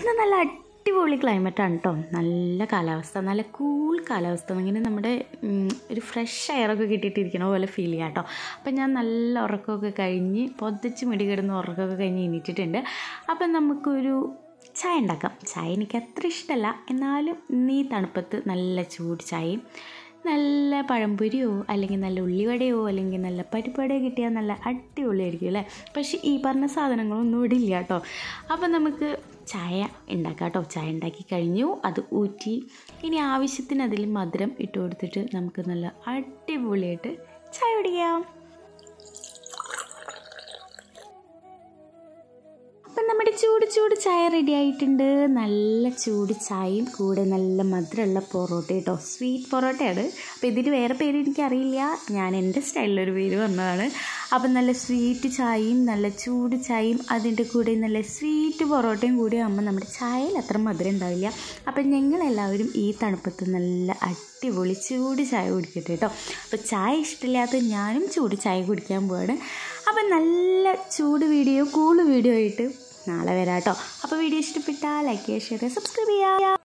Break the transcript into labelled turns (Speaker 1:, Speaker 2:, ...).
Speaker 1: ഇന്ന് നല്ല അടിപൊളി ക്ലൈമറ്റാണ് കേട്ടോ നല്ല കാലാവസ്ഥ നല്ല കൂൾ കാലാവസ്ഥ ഇങ്ങനെ നമ്മുടെ ഉം, ഒരു ഫ്രഷ് എയറൊക്കെ കിട്ടിയിട്ടിരിക്കണ പോലെ ഫീൽ ചെയ്യാം കേട്ടോ അപ്പം ഞാൻ നല്ല ഉറക്കമൊക്കെ കഴിഞ്ഞ് പൊതച്ച് മുടി കിടന്ന് ഉറക്കമൊക്കെ കഴിഞ്ഞ് എണീറ്റിട്ടുണ്ട് അപ്പം നമുക്കൊരു ചായ ഉണ്ടാക്കാം ചായ എനിക്ക് അത്ര ഇഷ്ടമല്ല എന്നാലും ഇന്ന് ഈ തണുപ്പത്ത് നല്ല ചൂട് ചായയും നല്ല പഴംപൊരിയോ അല്ലെങ്കിൽ നല്ല ഉള്ളിവടയോ അല്ലെങ്കിൽ നല്ല പരിപ്പടയോ കിട്ടിയാൽ നല്ല അടിപൊളിയായിരിക്കും അല്ലേ പക്ഷേ ഈ പറഞ്ഞ സാധനങ്ങളൊന്നും ഇവിടെ ഇല്ല കേട്ടോ അപ്പം നമുക്ക് ചായ ഉണ്ടാക്കാം കേട്ടോ ചായ ഉണ്ടാക്കി കഴിഞ്ഞു അത് ഊറ്റി ഇനി ആവശ്യത്തിന് അതിൽ മധുരം ഇട്ട് കൊടുത്തിട്ട് നമുക്ക് നല്ല അടിപൊളിയായിട്ട് ചായ കുടിക്കാം അപ്പം നമ്മുടെ ചൂട് ചൂട് ചായ റെഡി ആയിട്ടുണ്ട് നല്ല ചൂട് ചായയും കൂടെ നല്ല മധുരമുള്ള പൊറോട്ട കേട്ടോ സ്വീറ്റ് പൊറോട്ടയാണ് അപ്പോൾ ഇതിന് വേറെ പേര് എനിക്കറിയില്ല ഞാൻ എൻ്റെ സ്റ്റൈലിലൊരു പേര് പറഞ്ഞതാണ് അപ്പം നല്ല സ്വീറ്റ് ചായയും നല്ല ചൂട് ചായയും അതിൻ്റെ കൂടെ നല്ല സ്വീറ്റ് പൊറോട്ടയും കൂടി ആകുമ്പോൾ നമ്മുടെ ചായയിൽ അത്ര മധുരം ഉണ്ടാവില്ല അപ്പം ഞങ്ങളെല്ലാവരും ഈ തണുപ്പത്ത് നല്ല അടിപൊളി ചൂട് ചായ കുടിക്കട്ടെ കേട്ടോ അപ്പോൾ ചായ ഇഷ്ടമില്ലാത്ത ഞാനും ചൂട് ചായ കുടിക്കാൻ പോവാണ് അപ്പം നല്ല ചൂട് വീഡിയോ കൂള് വീഡിയോ ആയിട്ട് നാളെ വരാം കേട്ടോ അപ്പോൾ വീഡിയോ ഇഷ്ടപ്പെട്ടാൽ ലൈക്ക് ചെയ്യുക ഷെയർ ചെയ്യുക സബ്സ്ക്രൈബ് ചെയ്യുക